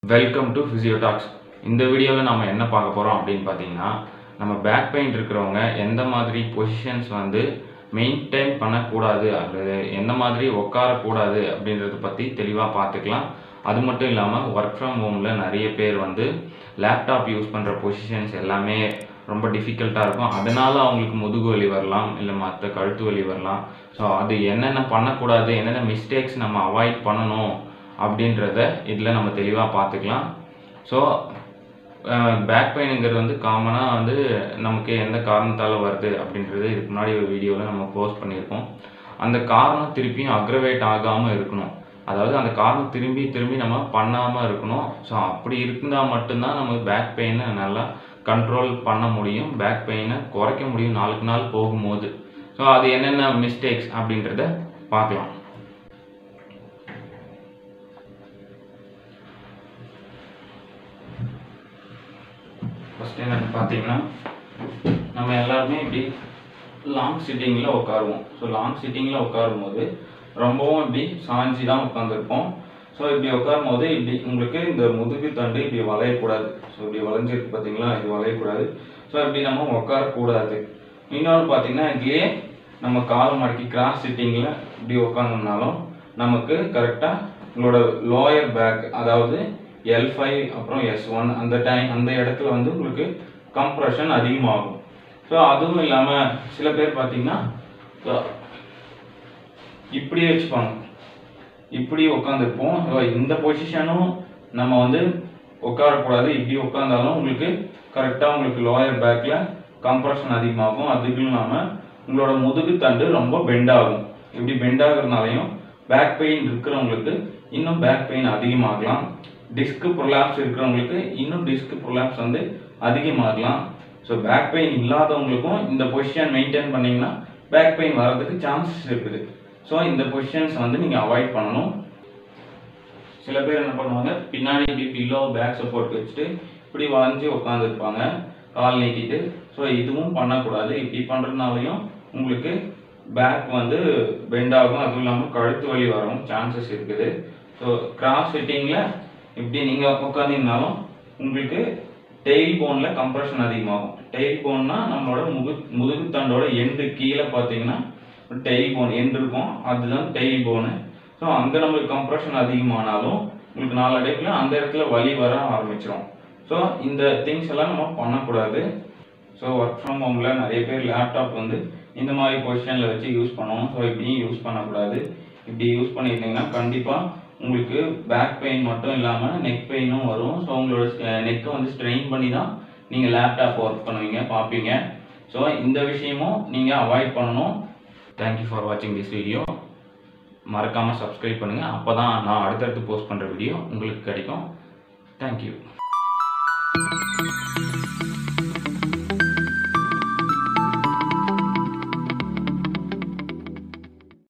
welcome to ஃபிசியோடாக்ஸ் இந்த வீடியோவில் நம்ம என்ன பார்க்க போகிறோம் அப்படின்னு பார்த்தீங்கன்னா நம்ம பேக் பெயின் இருக்கிறவங்க எந்த மாதிரி பொசிஷன்ஸ் வந்து மெயின்டைன் பண்ணக்கூடாது அல்லது எந்த மாதிரி உட்காரக்கூடாது அப்படின்றத பற்றி தெளிவாக பார்த்துக்கலாம் அது மட்டும் இல்லாமல் ஒர்க் ஃப்ரம் ஹோமில் நிறைய பேர் வந்து லேப்டாப் யூஸ் பண்ணுற பொசிஷன்ஸ் எல்லாமே ரொம்ப டிஃபிகல்ட்டாக இருக்கும் அதனால் அவங்களுக்கு முதுகு வலி வரலாம் இல்லை மற்ற கழுத்து வலி வரலாம் ஸோ அது என்னென்ன பண்ணக்கூடாது என்னென்ன மிஸ்டேக்ஸ் நம்ம அவாய்ட் பண்ணணும் அப்படின்றத இதில் நம்ம தெளிவாக பார்த்துக்கலாம் ஸோ பேக் பெயினுங்கிறது வந்து காமனாக வந்து நமக்கு எந்த காரணத்தால் வருது அப்படின்றது இதுக்கு முன்னாடி ஒரு வீடியோவில் நம்ம போஸ்ட் பண்ணியிருக்கோம் அந்த காரணம் திருப்பியும் அக்ரவேட் ஆகாமல் இருக்கணும் அதாவது அந்த காரணம் திரும்பி திரும்பி நம்ம பண்ணாமல் இருக்கணும் ஸோ அப்படி இருந்தால் மட்டும்தான் நம்ம பேக் பெயினை நல்லா கண்ட்ரோல் பண்ண முடியும் பேக் பெயினை குறைக்க முடியும் நாளுக்கு நாள் போகும்போது ஸோ அது என்னென்ன மிஸ்டேக்ஸ் அப்படின்றத பார்க்கலாம் ஃபஸ்ட் என்னன்னு பார்த்தீங்கன்னா நம்ம எல்லாருமே இப்படி லாங் சிட்டிங்கில் உட்காருவோம் ஸோ லாங் சிட்டிங்கில் உட்காரும் போது ரொம்பவும் இப்படி சாஞ்சி தான் உட்காந்துருப்போம் ஸோ இப்படி உட்காரும் போது இப்படி உங்களுக்கு இந்த முதுகு தண்டு இப்படி வளையக்கூடாது ஸோ இப்படி வளைஞ்சிருக்கு பார்த்தீங்களா இது வளையக்கூடாது ஸோ இப்படி நம்ம உட்காரக்கூடாது இன்னொன்று பார்த்தீங்கன்னா இதுலேயே நம்ம கால் மடக்கி கிராஸ் சிட்டிங்கில் இப்படி உட்காந்தோம்னாலும் நமக்கு கரெக்டாக உங்களோட லோயர் பேக் அதாவது எல் ஃபைவ் அப்புறம் எஸ் ஒன் அந்த டைம் அந்த இடத்துல வந்து உங்களுக்கு கம்ப்ரெஷன் அதிகமாகும் ஸோ அதுவும் இல்லாமல் சில பேர் பார்த்தீங்கன்னா so, இப்படி வச்சுப்பாங்க இப்படி உட்காந்துருப்போம் ஸோ இந்த பொசிஷனும் நம்ம வந்து உட்காரக்கூடாது இப்படி உட்காந்தாலும் உங்களுக்கு கரெக்டாக உங்களுக்கு லோயர் பேக்கில் கம்ப்ரெஷன் அதிகமாகும் அதுக்கும் இல்லாமல் உங்களோட முதுகு தண்டு ரொம்ப பெண்ட் ஆகும் இப்படி பெண்ட் ஆகுறதுனாலையும் பேக் பெயின் இருக்கிறவங்களுக்கு இன்னும் பேக் பெயின் அதிகமாகலாம் டிஸ்க் ப்ரொலாப்ஸ் இருக்கிறவங்களுக்கு இன்னும் டிஸ்க் ப்ரொலாப்ஸ் வந்து அதிகமாகலாம் ஸோ பேக் பெயின் இல்லாதவங்களுக்கும் இந்த பொசிஷன் மெயின்டைன் பண்ணீங்கன்னா பேக் பெயின் வர்றதுக்கு சான்சஸ் இருக்குது ஸோ இந்த பொசிஷன்ஸ் வந்து நீங்கள் அவாய்ட் பண்ணணும் சில பேர் என்ன பண்ணுவாங்க பின்னாடி இப்படி பில்லோ பேக் சப்போர்ட் வச்சுட்டு இப்படி வளைஞ்சு உட்காந்துருப்பாங்க கால் நீட்டிட்டு ஸோ இதுவும் பண்ணக்கூடாது இப்படி பண்ணுறதுனாலையும் உங்களுக்கு பேக் வந்து பெண்ட் ஆகும் அதுவும் இல்லாமல் கழுத்து வலி வரும் சான்சஸ் இருக்குது ஸோ கிராஸ் ஃபிட்டிங்கில் இப்படி நீங்கள் உட்காந்தீங்கனாலும் உங்களுக்கு டெய்ல் போனில் கம்ப்ரெஷன் அதிகமாகும் டெய்ல் போன்னா நம்மளோட முது முதுகு தண்டோட எண்டு கீழே பார்த்தீங்கன்னா டெய்ல் போன் எண்டு இருக்கும் அதுதான் டெய்ல் போனு ஸோ அங்கே நம்மளுக்கு கம்ப்ரெஷன் அதிகமானாலும் உங்களுக்கு நாளடைவில் அந்த இடத்துல வலி வர ஆரம்பிச்சிடும் ஸோ இந்த திங்ஸ் எல்லாம் நம்ம பண்ணக்கூடாது ஸோ ஒர்க் ஃப்ரம் ஹோமில் நிறைய பேர் லேப்டாப் வந்து இந்த மாதிரி பொசிஷனில் வச்சு யூஸ் பண்ணுவோம் ஸோ இப்படியும் யூஸ் பண்ணக்கூடாது இப்படி யூஸ் பண்ணிட்டீங்கன்னா கண்டிப்பாக உங்களுக்கு பேக் பெயின் மட்டும் இல்லாமல் நெக் பெயினும் வரும் ஸோ உங்களோட நெக்கை வந்து ஸ்ட்ரெயின் பண்ணி தான் நீங்கள் லேப்டாப் ஒர்க் பண்ணுவீங்க பார்ப்பீங்க ஸோ இந்த விஷயமும் நீங்கள் அவாய்ட் பண்ணணும் தேங்க்யூ ஃபார் வாட்சிங் திஸ் வீடியோ மறக்காமல் சப்ஸ்கிரைப் பண்ணுங்கள் அப்போ தான் நான் அடுத்தடுத்து போஸ்ட் பண்ணுற வீடியோ உங்களுக்கு கிடைக்கும் தேங்க்யூ